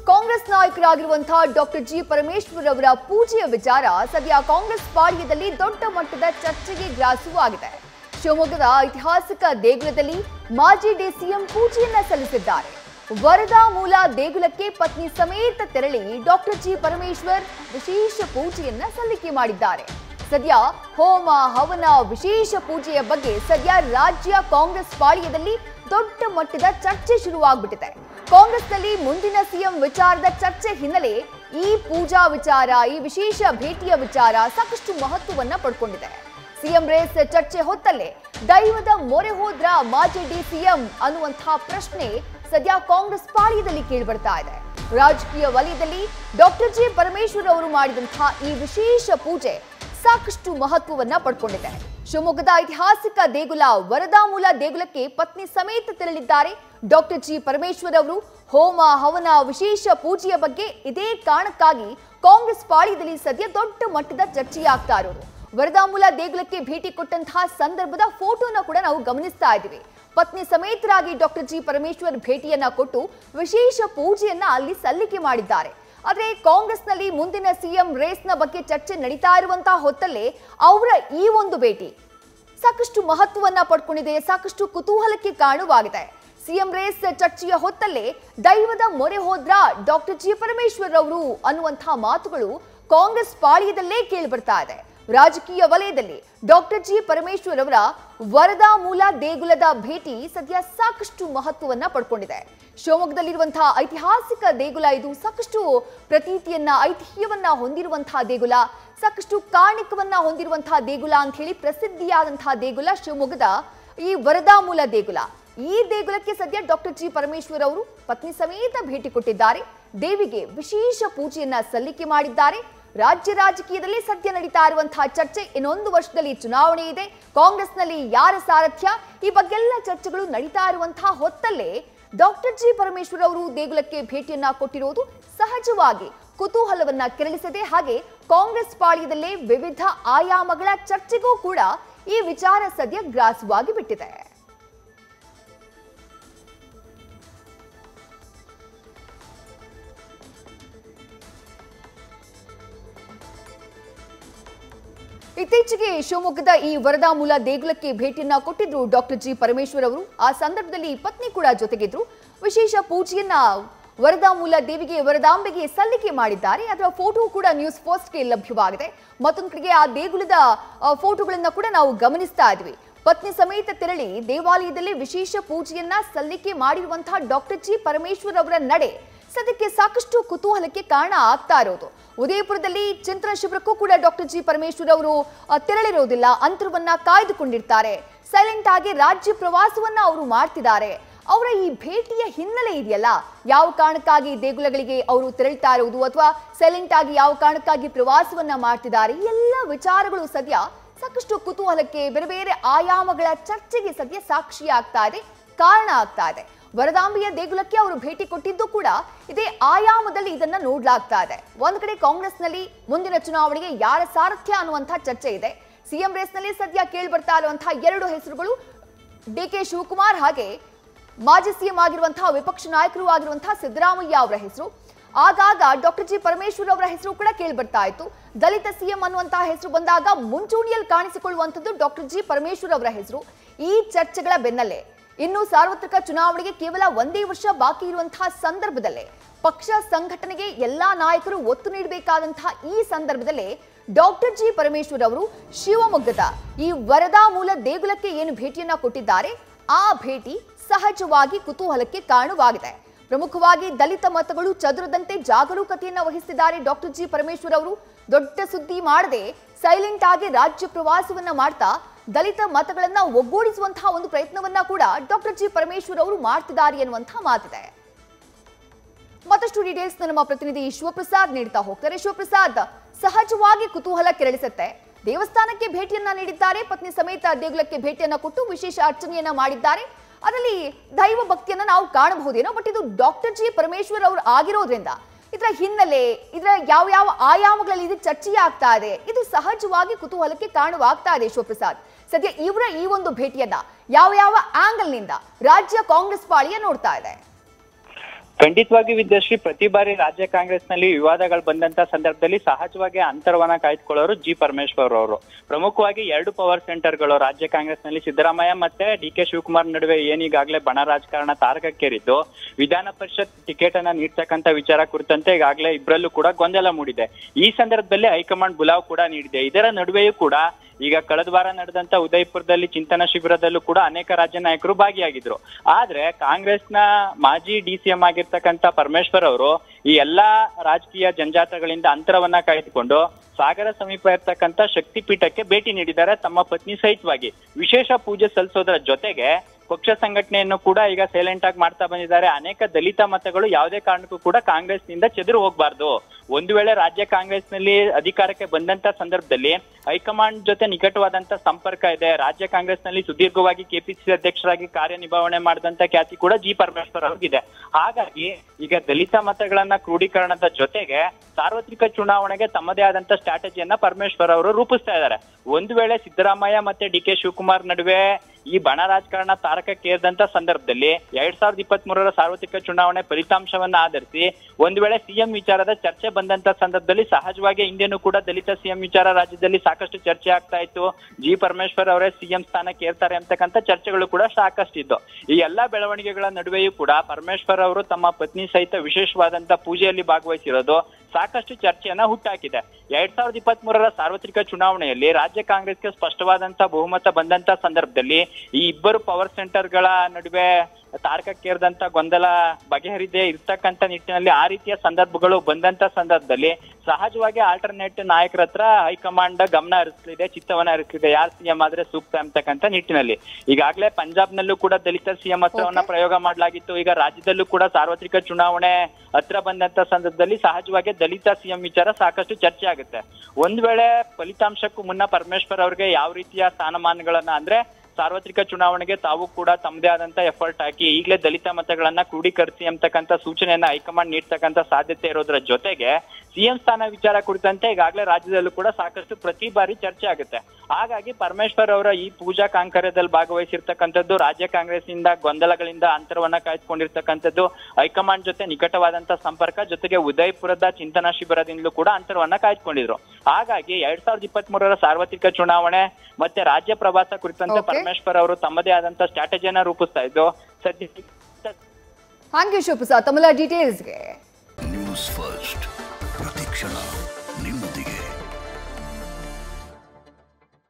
ಕಾಂಗ್ರೆಸ್ ನಾಯಕರಾಗಿರುವಂತಹ doctor G Parameshwar ಅವರ ಪೂಜೆಯ ವಿಚಾರ ಸದ್ಯ ಕಾಂಗ್ರೆಸ್ ಪಾಳ್ಯದಲ್ಲಿ ದೊಡ್ಡ ಮಟ್ಟದ ಚರ್ಚೆಗೆ ಗ್ರಾಸವಾಗಿದೆ ಶಿವಮೊಗ್ಗದ ಐತಿಹಾಸಿಕ ದೇಗುಲದಲ್ಲಿ ಮಾಜಿ ಡಿಸಿಎಂ ಪೂಜೆಯನ್ನ ಸಲ್ಲಿಸಿದ್ದಾರೆ ವರದಾ ಮೂಲ ದೇಗುಲಕ್ಕೆ ಪತ್ನಿ ಸಮೇತ ತೆರಳಿ ಡಾಕ್ಟರ್ ಜಿ ಪರಮೇಶ್ವರ್ ವಿಶೇಷ ಪೂಜೆಯನ್ನ ಸಲ್ಲಿಕೆ ಮಾಡಿದ್ದಾರೆ ಸದ್ಯ ಹೋಮ ಹವನ ವಿಶೇಷ ಪೂಜೆಯ ಬಗ್ಗೆ ಸದ್ಯ ರಾಜ್ಯ ಕಾಂಗ್ರೆಸ್ ಪಾಳ್ಯದಲ್ಲಿ ದೊಡ್ಡ ಮಟ್ಟದ ಚರ್ಚೆ ಶುರುವಾಗ್ಬಿಟ್ಟಿದೆ ಕಾಂಗ್ರೆಸ್ನಲ್ಲಿ ಮುಂದಿನ ಸಿಎಂ ವಿಚಾರದ ಚರ್ಚೆ ಹಿನ್ನೆಲೆ ಈ ಪೂಜಾ ವಿಚಾರ ಈ ವಿಶೇಷ ಭೇಟಿಯ ವಿಚಾರ ಸಾಕಷ್ಟು ಮಹತ್ವವನ್ನ ಪಡ್ಕೊಂಡಿದೆ ಸಿಎಂ ರೇಸ್ ಚರ್ಚೆ ಹೊತ್ತಲ್ಲೇ ದೈವದ ಮೊರೆ ಹೋದ್ರ ಮಾಜಿ ಡಿಸಿಎಂ ಅನ್ನುವಂತಹ ಪ್ರಶ್ನೆ ಸದ್ಯ ಕಾಂಗ್ರೆಸ್ ಪಾಳ್ಯದಲ್ಲಿ ಕೇಳಿಬರ್ತಾ ಇದೆ ರಾಜಕೀಯ ವಲಯದಲ್ಲಿ ಡಾಕ್ಟರ್ ಜಿ ಪರಮೇಶ್ವರ್ ಅವರು ಮಾಡಿದಂತಹ ಈ ವಿಶೇಷ ಪೂಜೆ ಸಾಕಷ್ಟು ಮಹತ್ವವನ್ನ ಪಡ್ಕೊಂಡಿದೆ ಶಿವಮೊಗ್ಗದ ಐತಿಹಾಸಿಕ ದೇಗುಲ ವರದಾಮೂಲ ದೇಗುಲಕ್ಕೆ ಪತ್ನಿ ಸಮೇತ ತೆರಳಿದ್ದಾರೆ ಡಾಕ್ಟರ್ ಜಿ ಪರಮೇಶ್ವರ್ ಅವರು ಹೋಮ ಹವನ ವಿಶೇಷ ಪೂಜೆಯ ಬಗ್ಗೆ ಇದೇ ಕಾರಣಕ್ಕಾಗಿ ಕಾಂಗ್ರೆಸ್ ಪಾಳ್ಯದಲ್ಲಿ ಸದ್ಯ ದೊಡ್ಡ ಮಟ್ಟದ ಚರ್ಚೆಯಾಗ್ತಾ ಇರೋದು ವರದಾಮೂಲ ದೇಗುಲಕ್ಕೆ ಭೇಟಿ ಕೊಟ್ಟಂತಹ ಸಂದರ್ಭದ ಫೋಟೋನ ಕೂಡ ನಾವು ಗಮನಿಸ್ತಾ ಇದ್ದೀವಿ ಪತ್ನಿ ಸಮೇತರಾಗಿ ಡಾಕ್ಟರ್ ಜಿ ಪರಮೇಶ್ವರ್ ಭೇಟಿಯನ್ನ ಕೊಟ್ಟು ವಿಶೇಷ ಪೂಜೆಯನ್ನ ಅಲ್ಲಿ ಸಲ್ಲಿಕೆ ಮಾಡಿದ್ದಾರೆ ಆದ್ರೆ ಕಾಂಗ್ರೆಸ್ನಲ್ಲಿ ಮುಂದಿನ ಸಿಎಂ ರೇಸ್ನ ಬಗ್ಗೆ ಚರ್ಚೆ ನಡೀತಾ ಇರುವಂತಹ ಹೊತ್ತಲ್ಲೇ ಅವರ ಈ ಒಂದು ಭೇಟಿ ಸಾಕಷ್ಟು ಮಹತ್ವವನ್ನ ಪಡ್ಕೊಂಡಿದೆ ಸಾಕಷ್ಟು ಕುತೂಹಲಕ್ಕೆ ಕಾರಣವಾಗಿದೆ ಸಿಎಂ ರೇಸ್ ಚರ್ಚೆಯ ಹೊತ್ತಲ್ಲೇ ದೈವದ ಮೊರೆ ಹೋದ್ರ ಡಾಕ್ಟರ್ ಜಿ ಪರಮೇಶ್ವರ್ ಅವರು ಅನ್ನುವಂತಹ ಮಾತುಗಳು ಕಾಂಗ್ರೆಸ್ ಪಾಳ್ಯದಲ್ಲೇ ಕೇಳಿ ಬರ್ತಾ ಇದೆ ರಾಜಕೀಯ ವಲಯದಲ್ಲಿ ಡಾಕ್ಟರ್ ಜಿ ಪರಮೇಶ್ವರ್ ಅವರ ವರದಾ ಮೂಲ ದೇಗುಲದ ಭೇಟಿ ಸದ್ಯ ಸಾಕಷ್ಟು ಮಹತ್ವವನ್ನ ಪಡ್ಕೊಂಡಿದೆ ಶಿವಮೊಗ್ಗದಲ್ಲಿರುವಂತಹ ಐತಿಹಾಸಿಕ ದೇಗುಲ ಇದು ಸಾಕಷ್ಟು ಪ್ರತೀತಿಯನ್ನ ಐತಿಹ್ಯವನ್ನ ಹೊಂದಿರುವಂತಹ ದೇಗುಲ ಸಾಕಷ್ಟು ಕಾಣಿಕವನ್ನ ಹೊಂದಿರುವಂತಹ ದೇಗುಲ ಅಂತ ಹೇಳಿ ಪ್ರಸಿದ್ಧಿಯಾದಂತಹ ದೇಗುಲ ಶಿವಮೊಗ್ಗದ ಈ ವರದಾಮೂಲ ದೇಗುಲ ಈ ದೇಗುಲಕ್ಕೆ ಸದ್ಯ ಡಾಕ್ಟರ್ ಜಿ ಪರಮೇಶ್ವರ್ ಅವರು ಪತ್ನಿ ಸಮೇತ ಭೇಟಿ ಕೊಟ್ಟಿದ್ದಾರೆ ದೇವಿಗೆ ವಿಶೇಷ ಪೂಜೆಯನ್ನ ಸಲ್ಲಿಕೆ ಮಾಡಿದ್ದಾರೆ ರಾಜ್ಯ ರಾಜಕೀಯದಲ್ಲಿ ಸದ್ಯ ನಡೀತಾ ಇರುವಂತಹ ಚರ್ಚೆ ಇನ್ನೊಂದು ವರ್ಷದಲ್ಲಿ ಚುನಾವಣೆ ಇದೆ ಕಾಂಗ್ರೆಸ್ನಲ್ಲಿ ಯಾರ ಸಾರಥ್ಯ ಈ ಬಗ್ಗೆಲ್ಲ ಚರ್ಚೆಗಳು ನಡೀತಾ ಇರುವಂತಹ ಹೊತ್ತಲ್ಲೇ ಡಾಕ್ಟರ್ ಜಿ ಪರಮೇಶ್ವರ್ ಅವರು ದೇಗುಲಕ್ಕೆ ಭೇಟಿಯನ್ನ ಕೊಟ್ಟಿರುವುದು ಸಹಜವಾಗಿ ಕುತೂಹಲವನ್ನ ಕೆರಳಿಸಿದೆ ಹಾಗೆ ಕಾಂಗ್ರೆಸ್ ಪಾಳ್ಯದಲ್ಲೇ ವಿವಿಧ ಆಯಾಮಗಳ ಚರ್ಚೆಗೂ ಕೂಡ ಈ ವಿಚಾರ ಸದ್ಯ ಗ್ರಾಸವಾಗಿ ಬಿಟ್ಟಿದೆ ಇತ್ತೀಚೆಗೆ ಶಿವಮೊಗ್ಗದ ಈ ವರದಾಮೂಲ ದೇಗುಲಕ್ಕೆ ಭೇಟಿಯನ್ನ ಕೊಟ್ಟಿದ್ರು ಡಾಕ್ಟರ್ ಜಿ ಪರಮೇಶ್ವರ್ ಅವರು ಆ ಸಂದರ್ಭದಲ್ಲಿ ಪತ್ನಿ ಕೂಡ ಜೊತೆಗಿದ್ರು ವಿಶೇಷ ಪೂಜೆಯನ್ನ ವರದಾಮೂಲ ದೇವಿಗೆ ವರದಾಂಬೆಗೆ ಸಲ್ಲಿಕೆ ಮಾಡಿದ್ದಾರೆ ಅದರ ಫೋಟೋ ಕೂಡ ನ್ಯೂಸ್ ಫಸ್ಟ್ಗೆ ಲಭ್ಯವಾಗಿದೆ ಮತ್ತೊಂದು ಕಡೆಗೆ ಆ ದೇಗುಲದ ಆ, ಫೋಟೋಗಳನ್ನ ಕೂಡ ನಾವು ಗಮನಿಸ್ತಾ ಇದ್ವಿ ಪತ್ನಿ ಸಮೇತ ತೆರಳಿ ದೇವಾಲಯದಲ್ಲಿ ವಿಶೇಷ ಪೂಜೆಯನ್ನ ಸಲ್ಲಿಕೆ ಮಾಡಿರುವಂತಹ ಡಾಕ್ಟರ್ ಜಿ ಪರಮೇಶ್ವರ್ ಅವರ ನಡೆ ಸದ್ಯಕ್ಕೆ ಸಾಕಷ್ಟು ಕುತೂಹಲಕ್ಕೆ ಕಾರಣ ಆಗ್ತಾ ಇರೋದು ಉದಯಪುರದಲ್ಲಿ ಚಿಂತನ ಶಿಬಿರಕ್ಕೂ ಕೂಡ ಡಾಕ್ಟರ್ ಜಿ ಪರಮೇಶ್ವರ್ ಅವರು ಆ, ತೆರಳಿರೋದಿಲ್ಲ ಅಂತರವನ್ನ ಕಾಯ್ದುಕೊಂಡಿರ್ತಾರೆ ಸೈಲೆಂಟ್ ಆಗಿ ರಾಜ್ಯ ಪ್ರವಾಸವನ್ನ ಅವರು ಮಾಡ್ತಿದ್ದಾರೆ ಅವರ ಈ ಭೇಟಿಯ ಹಿನ್ನೆಲೆ ಇದೆಯಲ್ಲ ಯಾವ ಕಾರಣಕ್ಕಾಗಿ ದೇಗುಲಗಳಿಗೆ ಅವರು ತೆರಳ್ತಾ ಇರುವುದು ಅಥವಾ ಸೈಲೆಂಟ್ ಆಗಿ ಯಾವ ಕಾರಣಕ್ಕಾಗಿ ಪ್ರವಾಸವನ್ನ ಮಾಡ್ತಿದ್ದಾರೆ ಈ ಎಲ್ಲ ವಿಚಾರಗಳು ಸದ್ಯ ಸಾಕಷ್ಟು ಕುತೂಹಲಕ್ಕೆ ಬೇರೆ ಬೇರೆ ಆಯಾಮಗಳ ಚರ್ಚೆಗೆ ಸದ್ಯ ಸಾಕ್ಷಿ ಆಗ್ತಾ ಇದೆ ಕಾರಣ ಆಗ್ತಾ ಇದೆ ವರದಾಂಬೆಯ ದೇಗುಲಕ್ಕೆ ಅವರು ಭೇಟಿ ಕೊಟ್ಟಿದ್ದು ಕೂಡ ಇದೇ ಆಯಾಮದಲ್ಲಿ ಇದನ್ನ ನೋಡ್ಲಾಗ್ತಾ ಇದೆ ಒಂದ್ ಕಡೆ ಕಾಂಗ್ರೆಸ್ನಲ್ಲಿ ಮುಂದಿನ ಚುನಾವಣೆಗೆ ಯಾರ ಸಾರಥ್ಯ ಅನ್ನುವಂತಹ ಚರ್ಚೆ ಇದೆ ಸಿಎಂ ರೇಸ್ನಲ್ಲಿ ಸದ್ಯ ಕೇಳಿ ಬರ್ತಾ ಇರುವಂತಹ ಎರಡು ಹೆಸರುಗಳು ಡಿ ಕೆ ಶಿವಕುಮಾರ್ ಹಾಗೆ ಮಾಜಿ ಸಿಎಂ ಆಗಿರುವಂತಹ ವಿಪಕ್ಷ ನಾಯಕರು ಆಗಿರುವಂತಹ ಸಿದ್ದರಾಮಯ್ಯ ಅವರ ಹೆಸರು ಆಗಾಗ ಡಾಕ್ಟರ್ ಜಿ ಪರಮೇಶ್ವರ್ ಅವರ ಹೆಸರು ಕೂಡ ಕೇಳಿ ಬರ್ತಾ ಇತ್ತು ದಲಿತ ಸಿಎಂ ಅನ್ನುವಂತಹ ಹೆಸರು ಬಂದಾಗ ಮುಂಚೂಣಿಯಲ್ಲಿ ಕಾಣಿಸಿಕೊಳ್ಳುವಂಥದ್ದು ಡಾಕ್ಟರ್ ಜಿ ಪರಮೇಶ್ವರ್ ಅವರ ಹೆಸರು ಈ ಚರ್ಚೆಗಳ ಬೆನ್ನಲ್ಲೇ ಇನ್ನು ಸಾರ್ವತ್ರಿಕ ಚುನಾವಣೆಗೆ ಕೇವಲ ಒಂದೇ ವರ್ಷ ಬಾಕಿ ಇರುವಂತಹ ಸಂದರ್ಭದಲ್ಲೇ ಪಕ್ಷ ಸಂಘಟನೆಗೆ ಎಲ್ಲಾ ನಾಯಕರು ಒತ್ತು ನೀಡಬೇಕಾದಂತಹ ಈ ಸಂದರ್ಭದಲ್ಲೇ ಡಾಕ್ಟರ್ ಜಿ ಪರಮೇಶ್ವರ್ ಅವರು ಶಿವಮೊಗ್ಗದ ಈ ವರದಾ ಮೂಲ ದೇಗುಲಕ್ಕೆ ಏನು ಭೇಟಿಯನ್ನ ಕೊಟ್ಟಿದ್ದಾರೆ ಆ ಭೇಟಿ ಸಹಜವಾಗಿ ಕುತೂಹಲಕ್ಕೆ ಕಾರಣವಾಗಿದೆ ಪ್ರಮುಖವಾಗಿ ದಲಿತ ಮತಗಳು ಚದುರದಂತೆ ಜಾಗರೂಕತೆಯನ್ನ ವಹಿಸಿದ್ದಾರೆ ಡಾಕ್ಟರ್ ಜಿ ಪರಮೇಶ್ವರ್ ಅವರು ದೊಡ್ಡ ಸುದ್ದಿ ಮಾಡದೆ ಸೈಲೆಂಟ್ ಆಗಿ ರಾಜ್ಯ ಪ್ರವಾಸವನ್ನ ಮಾಡ್ತಾ ದಲಿತ ಮತಗಳನ್ನ ಒಗ್ಗೂಡಿಸುವಂತಹ ಒಂದು ಪ್ರಯತ್ನವನ್ನ ಕೂಡ ಡಾಕ್ಟರ್ ಜಿ ಪರಮೇಶ್ವರ್ ಅವರು ಮಾಡ್ತಿದ್ದಾರೆ ಎನ್ನುವಂತಹ ಮಾತಿದೆ ಮತ್ತಷ್ಟು ಡೀಟೇಲ್ಸ್ ನಮ್ಮ ಪ್ರತಿನಿಧಿ ಶಿವಪ್ರಸಾದ್ ನೀಡ್ತಾ ಹೋಗ್ತಾರೆ ಶಿವಪ್ರಸಾದ್ ಸಹಜವಾಗಿ ಕುತೂಹಲ ಕೆರಳಿಸುತ್ತೆ ದೇವಸ್ಥಾನಕ್ಕೆ ಭೇಟಿಯನ್ನ ನೀಡಿದ್ದಾರೆ ಪತ್ನಿ ಸಮೇತ ದೇಗುಲಕ್ಕೆ ಭೇಟಿಯನ್ನ ಕೊಟ್ಟು ವಿಶೇಷ ಅರ್ಚನೆಯನ್ನ ಮಾಡಿದ್ದಾರೆ ಅದರಲ್ಲಿ ದೈವ ಭಕ್ತಿಯನ್ನ ನಾವು ಕಾಣಬಹುದೇನೋ ಬಟ್ ಇದು ಡಾಕ್ಟರ್ ಜಿ ಪರಮೇಶ್ವರ್ ಅವರು ಆಗಿರೋದ್ರಿಂದ ಇದರ ಹಿನ್ನೆಲೆ ಇದರ ಯಾವ ಯಾವ ಆಯಾಮಗಳಲ್ಲಿ ಇದು ಚರ್ಚೆ ಆಗ್ತಾ ಇದೆ ಇದು ಸಹಜವಾಗಿ ಕುತೂಹಲಕ್ಕೆ ಕಾರಣವಾಗ್ತಾ ಇದೆ ಶಿವಪ್ರಸಾದ್ ಸದ್ಯ ಇವರ ಈ ಒಂದು ಭೇಟಿಯನ್ನ ಯಾವ ಯಾವ ಆಂಗಲ್ ನಿಂದ ರಾಜ್ಯ ಕಾಂಗ್ರೆಸ್ ಪಾಳಿಯ ನೋಡ್ತಾ ಇದೆ ಖಂಡಿತವಾಗಿ ವಿದ್ಯಾಶ್ರೀ ಪ್ರತಿ ಬಾರಿ ರಾಜ್ಯ ಕಾಂಗ್ರೆಸ್ನಲ್ಲಿ ವಿವಾದಗಳು ಬಂದಂತ ಸಂದರ್ಭದಲ್ಲಿ ಸಹಜವಾಗಿ ಅಂತರವನ್ನ ಕಾಯ್ದುಕೊಳ್ಳೋರು ಜಿ ಪರಮೇಶ್ವರ್ ಅವರು ಪ್ರಮುಖವಾಗಿ ಎರಡು ಪವರ್ ಸೆಂಟರ್ಗಳು ರಾಜ್ಯ ಕಾಂಗ್ರೆಸ್ನಲ್ಲಿ ಸಿದ್ದರಾಮಯ್ಯ ಮತ್ತೆ ಡಿ ಕೆ ಶಿವಕುಮಾರ್ ನಡುವೆ ಏನೀಗಾಗಲೇ ಬಣ ರಾಜಕಾರಣ ತಾರಕಕ್ಕೇರಿದ್ದು ವಿಧಾನ ಪರಿಷತ್ ಟಿಕೆಟ್ ಅನ್ನ ನೀಡ್ತಕ್ಕಂತ ವಿಚಾರ ಕುರಿತಂತೆ ಈಗಾಗಲೇ ಇಬ್ಬರಲ್ಲೂ ಕೂಡ ಗೊಂದಲ ಮೂಡಿದೆ ಈ ಸಂದರ್ಭದಲ್ಲಿ ಹೈಕಮಾಂಡ್ ಬುಲಾವ್ ಕೂಡ ನೀಡಿದೆ ಇದರ ನಡುವೆಯೂ ಕೂಡ ಈಗ ಕಳೆದ ವಾರ ನಡೆದಂತ ಉದಯಪುರದಲ್ಲಿ ಚಿಂತನ ಶಿಬಿರದಲ್ಲೂ ಕೂಡ ಅನೇಕ ರಾಜ್ಯ ನಾಯಕರು ಭಾಗಿಯಾಗಿದ್ರು ಆದ್ರೆ ಕಾಂಗ್ರೆಸ್ನ ಮಾಜಿ ಡಿ ಸಿ ಎಂ ಆಗಿರ್ತಕ್ಕಂಥ ಪರಮೇಶ್ವರ್ ಅವರು ಈ ಎಲ್ಲಾ ರಾಜಕೀಯ ಜಂಜಾಟಗಳಿಂದ ಅಂತರವನ್ನ ಕಾಯ್ದುಕೊಂಡು ಸಾಗರ ಸಮೀಪ ಇರ್ತಕ್ಕಂಥ ಶಕ್ತಿಪೀಠಕ್ಕೆ ಭೇಟಿ ನೀಡಿದ್ದಾರೆ ತಮ್ಮ ಪತ್ನಿ ಸಹಿತವಾಗಿ ವಿಶೇಷ ಪೂಜೆ ಸಲ್ಲಿಸೋದರ ಜೊತೆಗೆ ಪಕ್ಷ ಸಂಘಟನೆಯನ್ನು ಕೂಡ ಈಗ ಸೈಲೆಂಟ್ ಆಗಿ ಮಾಡ್ತಾ ಬಂದಿದ್ದಾರೆ ಅನೇಕ ದಲಿತ ಮತಗಳು ಯಾವುದೇ ಕಾರಣಕ್ಕೂ ಕೂಡ ಕಾಂಗ್ರೆಸ್ನಿಂದ ಚೆದರು ಹೋಗಬಾರ್ದು ಒಂದು ವೇಳೆ ರಾಜ್ಯ ಕಾಂಗ್ರೆಸ್ನಲ್ಲಿ ಅಧಿಕಾರಕ್ಕೆ ಬಂದಂತ ಸಂದರ್ಭದಲ್ಲಿ ಹೈಕಮಾಂಡ್ ಜೊತೆ ನಿಕಟವಾದಂತ ಸಂಪರ್ಕ ಇದೆ ರಾಜ್ಯ ಕಾಂಗ್ರೆಸ್ನಲ್ಲಿ ಸುದೀರ್ಘವಾಗಿ ಕೆಪಿಸಿಸಿ ಅಧ್ಯಕ್ಷರಾಗಿ ಕಾರ್ಯನಿರ್ವಹಣೆ ಮಾಡಿದಂತ ಖ್ಯಾತಿ ಕೂಡ ಜಿ ಪರಮೇಶ್ವರ್ ಅವ್ರಿಗಿದೆ ಹಾಗಾಗಿ ಈಗ ದಲಿತ ಮತಗಳನ್ನ ಕ್ರೋಢೀಕರಣದ ಜೊತೆಗೆ ಸಾರ್ವತ್ರಿಕ ಚುನಾವಣೆಗೆ ತಮ್ಮದೇ ಆದಂತ ಸ್ಟ್ರಾಟಜಿಯನ್ನ ಪರಮೇಶ್ವರ್ ಅವರು ರೂಪಿಸ್ತಾ ಇದ್ದಾರೆ ಒಂದು ವೇಳೆ ಸಿದ್ದರಾಮಯ್ಯ ಮತ್ತೆ ಡಿ ಕೆ ಶಿವಕುಮಾರ್ ನಡುವೆ ಈ ಬಣ ರಾಜಕಾರಣ ತಾರಕಕ್ಕೇರಿದಂತ ಸಂದರ್ಭದಲ್ಲಿ ಎರಡ್ ಸಾವಿರದ ಇಪ್ಪತ್ತ್ ಮೂರರ ಸಾರ್ವತ್ರಿಕ ಚುನಾವಣೆ ಫಲಿತಾಂಶವನ್ನ ಆಧರಿಸಿ ಒಂದು ವೇಳೆ ಸಿಎಂ ವಿಚಾರದ ಚರ್ಚೆ ಬಂದಂತ ಸಂದರ್ಭದಲ್ಲಿ ಸಹಜವಾಗಿ ಹಿಂದೆನೂ ಕೂಡ ದಲಿತ ಸಿಎಂ ವಿಚಾರ ರಾಜ್ಯದಲ್ಲಿ ಸಾಕಷ್ಟು ಚರ್ಚೆ ಆಗ್ತಾ ಇತ್ತು ಜಿ ಪರಮೇಶ್ವರ್ ಅವರೇ ಸಿಎಂ ಸ್ಥಾನಕ್ಕೆ ಏರ್ತಾರೆ ಅಂತಕ್ಕಂಥ ಚರ್ಚೆಗಳು ಕೂಡ ಸಾಕಷ್ಟಿತ್ತು ಈ ಎಲ್ಲಾ ಬೆಳವಣಿಗೆಗಳ ನಡುವೆಯೂ ಕೂಡ ಪರಮೇಶ್ವರ್ ಅವರು ತಮ್ಮ ಪತ್ನಿ ಸಹಿತ ವಿಶೇಷವಾದಂತ ಪೂಜೆಯಲ್ಲಿ ಭಾಗವಹಿಸಿರೋದು ಸಾಕಷ್ಟು ಚರ್ಚೆಯನ್ನ ಹುಟ್ಟಾಕಿದೆ ಎರಡ್ ಸಾವಿರದ ಇಪ್ಪತ್ತ್ ಮೂರರ ಸಾರ್ವತ್ರಿಕ ಚುನಾವಣೆಯಲ್ಲಿ ರಾಜ್ಯ ಕಾಂಗ್ರೆಸ್ಗೆ ಸ್ಪಷ್ಟವಾದಂತ ಬಹುಮತ ಬಂದಂತ ಸಂದರ್ಭದಲ್ಲಿ ಈ ಇಬ್ಬರು ಪವರ್ ಸೆಂಟರ್ಗಳ ನಡುವೆ ತಾರಕಕ್ಕೇರಿದಂತ ಗೊಂದಲ ಬಗೆಹರಿದೇ ಇರ್ತಕ್ಕಂತ ನಿಟ್ಟಿನಲ್ಲಿ ಆ ರೀತಿಯ ಸಂದರ್ಭಗಳು ಬಂದಂತ ಸಂದರ್ಭದಲ್ಲಿ ಸಹಜವಾಗಿ ಆಲ್ಟರ್ನೇಟ್ ನಾಯಕರ ಹತ್ರ ಹೈಕಮಾಂಡ್ ಗಮನ ಹರಿಸಲಿದೆ ಚಿತ್ತವನ್ನ ಹರಿಸಲಿದೆ ಯಾರು ಸಿಎಂ ಆದ್ರೆ ಸೂಕ್ತ ಅಂತಕ್ಕಂತ ನಿಟ್ಟಿನಲ್ಲಿ ಈಗಾಗಲೇ ಪಂಜಾಬ್ನಲ್ಲೂ ಕೂಡ ದಲಿತ ಸಿಎಂ ಹತ್ರವನ್ನ ಪ್ರಯೋಗ ಮಾಡಲಾಗಿತ್ತು ಈಗ ರಾಜ್ಯದಲ್ಲೂ ಕೂಡ ಸಾರ್ವತ್ರಿಕ ಚುನಾವಣೆ ಹತ್ರ ಬಂದಂತ ಸಂದರ್ಭದಲ್ಲಿ ಸಹಜವಾಗಿ ದಲಿತ ಸಿಎಂ ವಿಚಾರ ಸಾಕಷ್ಟು ಚರ್ಚೆ ಆಗುತ್ತೆ ಒಂದ್ ವೇಳೆ ಫಲಿತಾಂಶಕ್ಕೂ ಮುನ್ನ ಪರಮೇಶ್ವರ್ ಅವ್ರಿಗೆ ಯಾವ ರೀತಿಯ ಸ್ಥಾನಮಾನಗಳನ್ನ ಅಂದ್ರೆ ಸಾರ್ವತ್ರಿಕ ಚುನಾವಣೆಗೆ ತಾವು ಕೂಡ ತಮ್ಮದೇ ಆದಂತ ಎಫರ್ಟ್ ಹಾಕಿ ಈಗಲೇ ದಲಿತ ಮತಗಳನ್ನ ಕ್ರೋಢೀಕರಿಸಿ ಅಂತಕ್ಕಂಥ ಸೂಚನೆಯನ್ನ ಹೈಕಮಾಂಡ್ ನೀಡ್ತಕ್ಕಂಥ ಸಾಧ್ಯತೆ ಇರೋದ್ರ ಜೊತೆಗೆ ಸಿಎಂ ಸ್ಥಾನ ವಿಚಾರ ಕುರಿತಂತೆ ಈಗಾಗಲೇ ರಾಜ್ಯದಲ್ಲೂ ಕೂಡ ಸಾಕಷ್ಟು ಪ್ರತಿ ಬಾರಿ ಚರ್ಚೆ ಆಗುತ್ತೆ ಹಾಗಾಗಿ ಪರಮೇಶ್ವರ್ ಅವರ ಈ ಪೂಜಾ ಕಾಂಕರ್ಯದಲ್ಲಿ ಭಾಗವಹಿಸಿರ್ತಕ್ಕಂಥದ್ದು ರಾಜ್ಯ ಕಾಂಗ್ರೆಸ್ನಿಂದ ಗೊಂದಲಗಳಿಂದ ಅಂತರವನ್ನ ಕಾಯ್ದುಕೊಂಡಿರ್ತಕ್ಕಂಥದ್ದು ಹೈಕಮಾಂಡ್ ಜೊತೆ ನಿಕಟವಾದಂತ ಸಂಪರ್ಕ ಜೊತೆಗೆ ಉದಯಪುರದ ಚಿಂತನಾ ಶಿಬಿರದಿಂದಲೂ ಕೂಡ ಅಂತರವನ್ನ ಕಾಯ್ದುಕೊಂಡಿದ್ರು ಹಾಗಾಗಿ ಎರಡ್ ಸಾವಿರದ ಇಪ್ಪತ್ತ್ ಮೂರರ ಸಾರ್ವತ್ರಿಕ ಚುನಾವಣೆ ಮತ್ತೆ ರಾಜ್ಯ ಪ್ರವಾಸ ಕುರಿತಂತೆ Okay. ಪರಮೇಶ್ವರ್ ಅವರು ತಮ್ಮದೇ ಆದಂತ ಸ್ಟ್ರಾಟಜಿಯನ್ನ ರೂಪಿಸ್ತಾ ಇದ್ದು ಸದ್ಯ ಥ್ಯಾಂಕ್ ಯು ಶಿವಪ್ರಸಾದ್ ತಮ್ಮೆಲ್ಲ ಡೀಟೇಲ್ಸ್ಗೆ ನ್ಯೂಸ್ ಫಸ್ಟ್ ಪ್ರತಿಕ್ಷಣ